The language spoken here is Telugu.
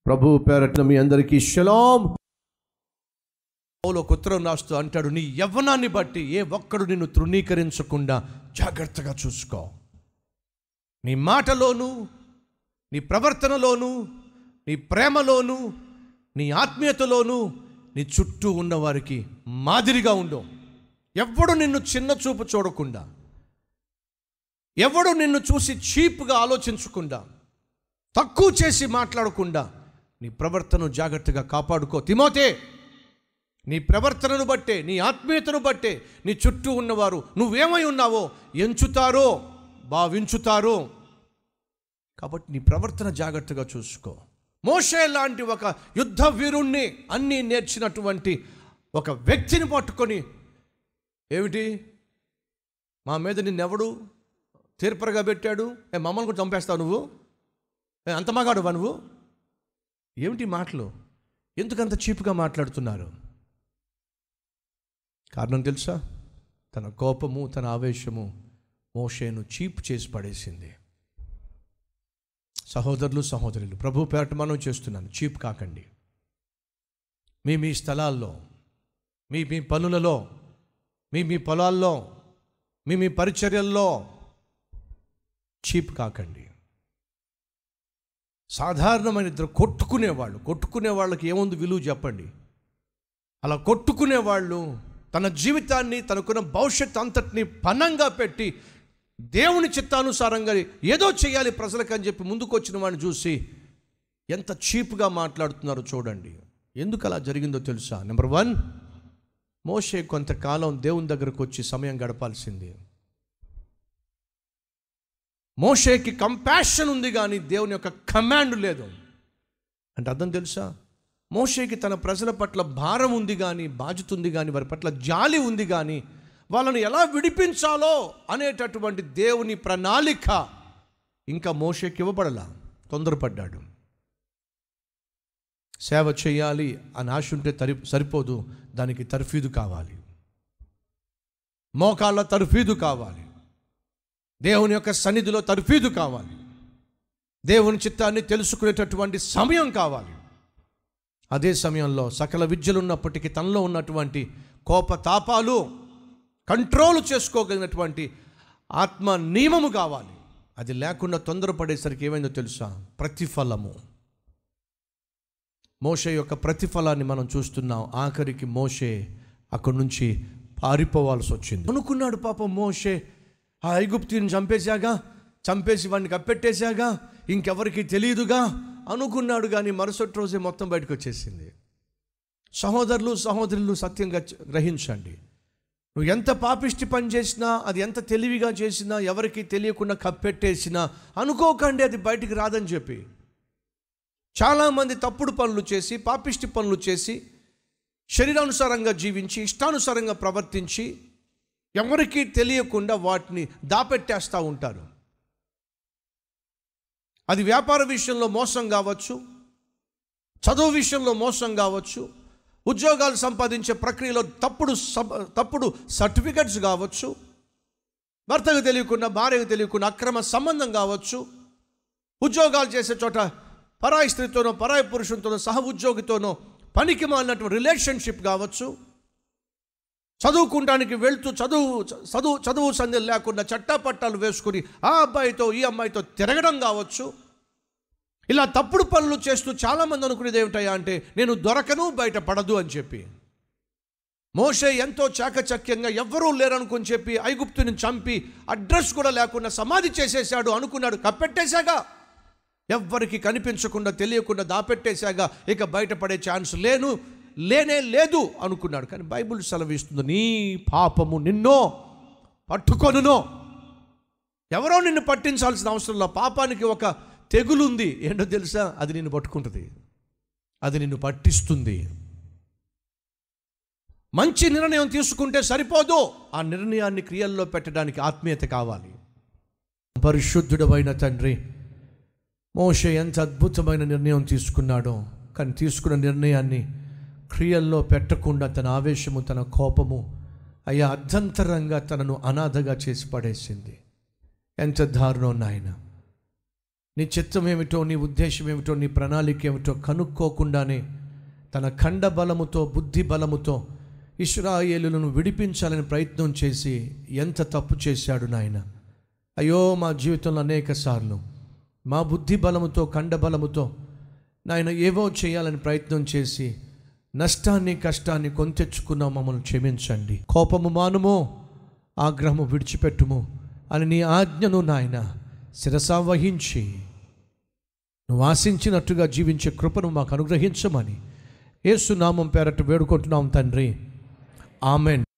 ప్రభు పేరట్న మీ అందరికీ షలాం పౌలు ఒక ఉత్తరం రాస్తూ అంటాడు నీ యవ్వనాన్ని బట్టి ఏ ఒక్కడు నిన్ను తృణీకరించకుండా జాగ్రత్తగా చూసుకో నీ మాటలోను నీ ప్రవర్తనలోను నీ ప్రేమలోను నీ ఆత్మీయతలోను నీ చుట్టూ ఉన్నవారికి మాదిరిగా ఉండు ఎవ్వడు నిన్ను చిన్న చూపు చూడకుండా ఎవడు నిన్ను చూసి చీప్గా ఆలోచించకుండా తక్కువ చేసి మాట్లాడకుండా నీ ప్రవర్తనను జాగ్రత్తగా కాపాడుకో తిమోతే నీ ప్రవర్తనను బట్టే నీ ఆత్మీయతను బట్టే నీ చుట్టూ ఉన్నవారు నువ్వేమై ఉన్నావో ఎంచుతారో భావించుతారో కాబట్టి నీ ప్రవర్తన జాగ్రత్తగా చూసుకో మోషే లాంటి ఒక యుద్ధ వీరుణ్ణి అన్నీ నేర్చినటువంటి ఒక వ్యక్తిని పట్టుకొని ఏమిటి మా మీద నిన్నెవడు తీర్పరగా పెట్టాడు ఏ మమ్మల్ని కూడా చంపేస్తావు నువ్వు ఏ అంత మగాడువా నువ్వు ఏమిటి మాటలు ఎందుకంత చీప్గా మాట్లాడుతున్నారు కారణం తెలుసా తన కోపము తన ఆవేశము మోషేను చీప్ చేసి పడేసింది సహోదరులు సహోదరులు ప్రభు పేరట మనం చేస్తున్నాను చీప్ కాకండి మీ మీ స్థలాల్లో మీ మీ పనులలో మీ మీ పొలాల్లో మీ మీ పరిచర్యల్లో చీప్ కాకండి సాధారణమైన ఇద్దరు కొట్టుకునేవాళ్ళు కొట్టుకునే వాళ్ళకి ఏముంది విలువ చెప్పండి అలా కొట్టుకునే వాళ్ళు తన జీవితాన్ని తనకున్న భవిష్యత్ అంతటిని పనంగా పెట్టి దేవుని చిత్తానుసారంగా ఏదో చేయాలి ప్రజలకు అని చెప్పి ముందుకు వచ్చిన వాడిని చూసి ఎంత చీప్గా మాట్లాడుతున్నారో చూడండి ఎందుకు అలా జరిగిందో తెలుసా నెంబర్ వన్ మోషే కొంతకాలం దేవుని దగ్గరకు వచ్చి సమయం గడపాల్సింది మోషేకి కంపాషన్ ఉంది కానీ దేవుని యొక్క కమాండ్ లేదు అంటే అర్థం తెలుసా మోషేకి తన ప్రజల పట్ల భారం ఉంది కానీ బాధ్యత ఉంది కానీ వారి పట్ల జాలి ఉంది కానీ వాళ్ళను ఎలా విడిపించాలో అనేటటువంటి దేవుని ప్రణాళిక ఇంకా మోషేకి ఇవ్వబడలా తొందరపడ్డాడు సేవ చేయాలి అని ఆశ ఉంటే తరి సరిపోదు దానికి తర్ఫీదు కావాలి మోకాళ్ళ తర్ఫీదు కావాలి దేవుని యొక్క సన్నిధిలో తర్ఫీదు కావాలి దేవుని చిత్తాన్ని తెలుసుకునేటటువంటి సమయం కావాలి అదే సమయంలో సకల విద్యలు ఉన్నప్పటికీ తనలో ఉన్నటువంటి కోపతాపాలు కంట్రోల్ చేసుకోగలిగినటువంటి ఆత్మ నియమము కావాలి అది లేకుండా తొందరపడేసరికి ఏమైందో తెలుసా ప్రతిఫలము మోషే యొక్క ప్రతిఫలాన్ని మనం చూస్తున్నాం ఆఖరికి మోషే అక్కడి నుంచి పారిపోవాల్సి వచ్చింది అనుకున్నాడు పాపం మోషే ఆ ఐగుప్తిని చంపేశాగా చంపేసి వాడిని కప్పెట్టేశాగా ఇంకెవరికి తెలియదుగా అనుకున్నాడు కానీ మరుసటి రోజే మొత్తం బయటకు వచ్చేసింది సహోదరులు సహోదరులు సత్యంగా చ- గ్రహించండి నువ్వు ఎంత పాపిష్టి పని చేసినా అది ఎంత తెలివిగా చేసినా ఎవరికి తెలియకుండా కప్పెట్టేసినా అనుకోకండి అది బయటికి రాదని చెప్పి చాలామంది తప్పుడు పనులు చేసి పాపిష్టి పనులు చేసి శరీరానుసారంగా జీవించి ఇష్టానుసారంగా ప్రవర్తించి ఎవరికీ తెలియకుండా వాటిని దాపెట్టేస్తూ ఉంటారు అది వ్యాపార విషయంలో మోసం కావచ్చు చదువు విషయంలో మోసం కావచ్చు ఉద్యోగాలు సంపాదించే ప్రక్రియలో తప్పుడు సబ్ తప్పుడు సర్టిఫికెట్స్ కావచ్చు భర్తకు తెలియకుండా భార్యకు తెలియకుండా అక్రమ సంబంధం కావచ్చు ఉద్యోగాలు చేసే చోట పరాయి స్త్రీతోనో పరాయి పురుషునితోనో సహ ఉద్యోగితోనో పనికి మాలినటువంటి రిలేషన్షిప్ కావచ్చు చదువుకుంటానికి వెళ్తూ చదువు చదువు చదువు సంధ్యలు లేకుండా చట్టాపట్టాలు వేసుకుని ఆ అబ్బాయితో ఈ అమ్మాయితో తిరగడం కావచ్చు ఇలా తప్పుడు పనులు చేస్తూ చాలామంది అనుకునేది ఏమిటయ్యా అంటే నేను దొరకను బయట పడదు అని చెప్పి మోషే ఎంతో చాకచక్యంగా ఎవ్వరూ లేరనుకొని చెప్పి ఐగుప్తుని చంపి అడ్రస్ కూడా లేకుండా సమాధి చేసేశాడు అనుకున్నాడు కప్పెట్టేశాగా ఎవ్వరికి కనిపించకుండా తెలియకుండా దాపెట్టేశాగా ఇక బయటపడే ఛాన్స్ లేను లేనే లేదు అనుకున్నాడు కానీ బైబిల్ సెలవిస్తుంది నీ పాపము నిన్నో పట్టుకొనునో ఎవరో నిన్ను పట్టించాల్సిన అవసరం లేదు పాపానికి ఒక తెగులు ఉంది ఏంటో తెలుసా అది నిన్ను పట్టుకుంటుంది అది నిన్ను పట్టిస్తుంది మంచి నిర్ణయం తీసుకుంటే సరిపోదు ఆ నిర్ణయాన్ని క్రియల్లో పెట్టడానికి ఆత్మీయత కావాలి పరిశుద్ధుడమైన తండ్రి మోషే ఎంత అద్భుతమైన నిర్ణయం తీసుకున్నాడో కానీ తీసుకున్న నిర్ణయాన్ని క్రియల్లో పెట్టకుండా తన ఆవేశము తన కోపము అయ్యా అర్ధంతరంగా తనను అనాథగా చేసి పడేసింది ఎంత దారుణం నాయన నీ చిత్తం ఏమిటో నీ ఉద్దేశం ఏమిటో నీ ప్రణాళిక ఏమిటో కనుక్కోకుండానే తన ఖండ బలముతో బుద్ధి బలముతో ఇస్రాయేలులను విడిపించాలని ప్రయత్నం చేసి ఎంత తప్పు చేశాడు నాయన అయ్యో మా జీవితంలో అనేక సార్లు మా బుద్ధి బలముతో ఖండ బలముతో నాయన ఏవో చేయాలని ప్రయత్నం చేసి నష్టాన్ని కష్టాన్ని కొంతెచ్చుకున్న మమ్మల్ని క్షమించండి కోపము మానుమో ఆగ్రహము విడిచిపెట్టుము అని నీ ఆజ్ఞను నాయన శిరసా వహించి నువ్వు ఆశించినట్టుగా జీవించే కృపను మాకు అనుగ్రహించమని యేసునామం పేరట వేడుకుంటున్నాం తండ్రి ఆమెన్